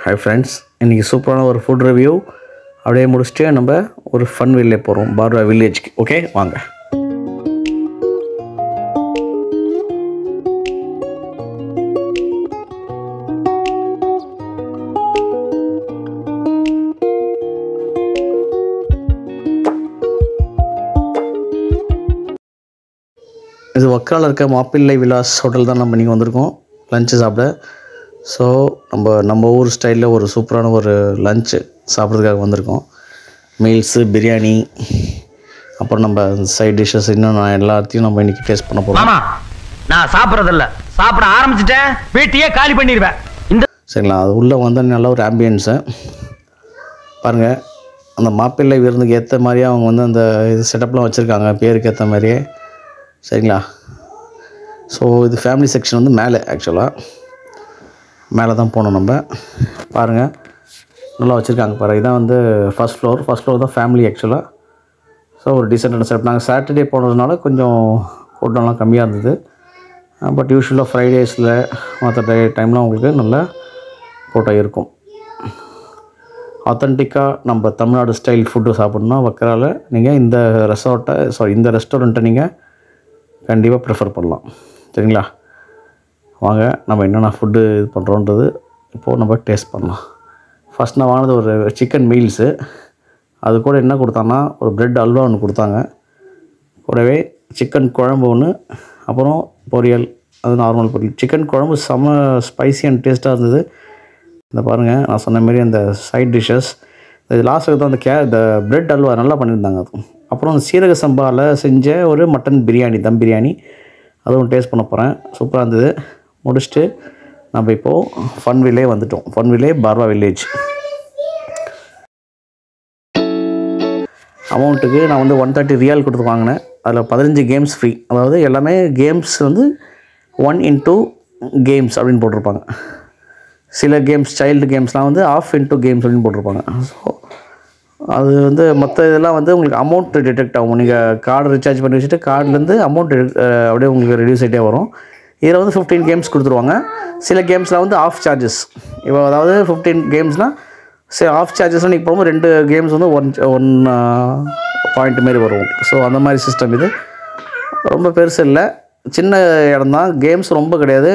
hi friends இன்றைக்கி சூப்பரான ஒரு ஃபுட் ரிவ்யூ அப்படியே முடிச்சுட்டு நம்ம ஒரு ஃபன் வில்லே போகிறோம் பார்வா வில்லேஜ்க்கு ஓகே வாங்க இது வக்கால இருக்க மாப்பிள்ளை விலாஸ் ஹோட்டல் தான் நம்ம இன்றைக்கி வந்திருக்கோம் லஞ்சு சாப்பிட ஸோ நம்ம நம்ம ஊர் ஸ்டைலில் ஒரு சூப்பரான ஒரு லஞ்சு சாப்பிட்றதுக்காக வந்திருக்கோம் மீல்ஸு பிரியாணி அப்புறம் நம்ம சைட் டிஷ்ஷஸ் இன்னும் நான் எல்லாத்தையும் நம்ம இன்றைக்கி டேஸ்ட் பண்ண போகிறோம் மாமா நான் சாப்பிடறதில்ல சாப்பிட ஆரம்பிச்சிட்டேன் வீட்டையே காலி பண்ணிடுவேன் இந்த சரிங்களா அது உள்ளே வந்தால் நல்ல ஒரு ஆம்பியன்ஸு பாருங்கள் அந்த மாப்பிள்ளை விருந்துக்கு ஏற்ற மாதிரியே அவங்க வந்து அந்த இது செட்டப்லாம் வச்சுருக்காங்க பேருக்கு ஏற்ற மாதிரியே சரிங்களா ஸோ இது ஃபேமிலி செக்ஷன் வந்து மேலே ஆக்சுவலாக மேலே தான் போகணும் நம்ம பாருங்கள் நல்லா வச்சுருக்காங்க பாருங்கள் இதான் வந்து ஃபஸ்ட் ஃப்ளோர் ஃபஸ்ட் ஃப்ளோர் தான் ஃபேமிலி ஆக்சுவலாக ஸோ ஒரு டீசெண்டான செட் நாங்கள் சாட்டர்டே போனதுனால கொஞ்சம் கூட்டம்லாம் கம்மியாக இருந்தது பட் யூஸ்வலாக ஃப்ரைடேஸில் மற்ற டே டைம்லாம் உங்களுக்கு நல்ல கூட்டம் இருக்கும் ஆத்தென்டிக்காக நம்ம தமிழ்நாடு ஸ்டைல் ஃபுட்டு சாப்பிட்ணுன்னா வக்கரால நீங்கள் இந்த ரெசார்ட்டை சாரி இந்த ரெஸ்டாரண்ட்டை நீங்கள் கண்டிப்பாக ப்ரிஃபர் பண்ணலாம் சரிங்களா வாங்க நம்ம என்னென்ன ஃபுட்டு இது பண்ணுறோன்றது இப்போது நம்ம டேஸ்ட் பண்ணலாம் ஃபஸ்ட் நான் வாங்கினது ஒரு சிக்கன் மீல்ஸு அது கூட என்ன கொடுத்தாங்கன்னா ஒரு பிரெட் அல்வா ஒன்று கொடுத்தாங்க கூடவே சிக்கன் குழம்பு ஒன்று அப்புறம் பொரியல் அது நார்மல் பொரியல் சிக்கன் குழம்பு செம்ம ஸ்பைசி அண்ட் டேஸ்ட்டாக இருந்தது இந்த பாருங்கள் நான் சொன்ன மாதிரி அந்த சைட் டிஷ்ஷஸ் இது லாஸ்ட்டுக்கு தான் அந்த கே இந்த பிரெட் அல்வா நல்லா பண்ணியிருந்தாங்க அது அப்புறம் அந்த சீரக சம்பாவில் செஞ்ச ஒரு மட்டன் பிரியாணி தம் பிரியாணி அதுவும் டேஸ்ட் பண்ண போகிறேன் சூப்பராக இருந்தது முடிச்சுட்டு நம்ம இப்போது ஃபன் வில்லே வந்துட்டோம் ஃபன் வில்லே பார்வா வில்லேஜ் அமௌண்ட்டுக்கு நான் வந்து ஒன் தேர்ட்டி ரியால் கொடுத்து வாங்கினேன் அதில் பதினஞ்சு கேம்ஸ் ஃப்ரீ அதாவது எல்லாமே கேம்ஸ் வந்து ஒன் இன்டூ கேம்ஸ் அப்படின்னு போட்டிருப்பாங்க சில கேம்ஸ் சைல்டு கேம்ஸ்லாம் வந்து ஆஃப் இன்டூ கேம்ஸ் அப்படின்னு போட்டிருப்பாங்க ஸோ அது வந்து மற்ற இதெல்லாம் வந்து உங்களுக்கு அமௌண்ட் டிடெக்ட் ஆகும் நீங்கள் கார்டு ரீசார்ஜ் பண்ணி வச்சுட்டு கார்டுலேருந்து அமௌண்ட் அப்படியே உங்களுக்கு ரெடியூஸ் ஆகிட்டே வரும் இதில் வந்து ஃபிஃப்டீன் கேம்ஸ் கொடுத்துருவாங்க சில கேம்ஸில் வந்து ஆஃப் சார்ஜஸ் இப்போ அதாவது ஃபிஃப்டீன் கேம்ஸ்னால் சரி ஆஃப் சார்ஜஸ்லாம் நீங்கள் போகும்போது ரெண்டு கேம்ஸ் வந்து ஒன் ஒன் பாயிண்ட் மாரி வரும் ஸோ அந்த மாதிரி சிஸ்டம் இது ரொம்ப பெருசு இல்லை சின்ன இடம் தான் கேம்ஸ் ரொம்ப கிடையாது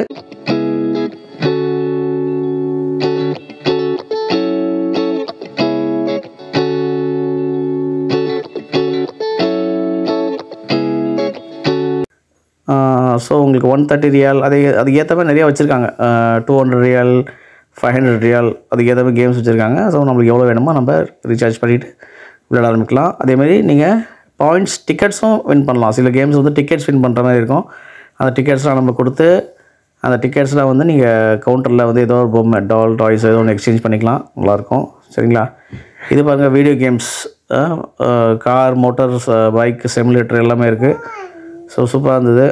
ஸோ உங்களுக்கு ஒன் தேர்ட்டி ரியால் அதை அதுக்கு ஏற்ற மாதிரி நிறையா வச்சுருக்காங்க two hundred riyal five hundred riyal அதுக்கு ஏற்ற மாதிரி கேம்ஸ் வச்சுருக்காங்க ஸோ நம்மளுக்கு எவ்வளோ வேணுமோ நம்ம ரீசார்ஜ் பண்ணிவிட்டு விளையாட ஆரம்பிக்கலாம் அதேமாதிரி நீங்கள் பாயிண்ட்ஸ் டிக்கெட்ஸும் வின் பண்ணலாம் சில கேம்ஸ் வந்து டிக்கெட்ஸ் வின் பண்ணுற மாதிரி இருக்கும் அந்த டிக்கெட்ஸ்லாம் நம்ம கொடுத்து அந்த டிக்கெட்ஸில் வந்து நீங்கள் கவுண்டரில் வந்து ஏதோ ஒரு பொம்மை டால் டாய்ஸ் ஏதோ ஒன்று எக்ஸ்சேஞ்ச் பண்ணிக்கலாம் நல்லாயிருக்கும் சரிங்களா இது பாருங்கள் video games car motors bike simulator எல்லாமே இருக்குது ஸோ சூப்பராக இருந்தது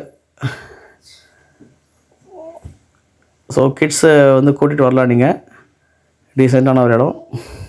ஸோ கிட்ஸை வந்து கூட்டிகிட்டு வரலாம் நீங்கள் டீசெண்டான ஒரு இடம்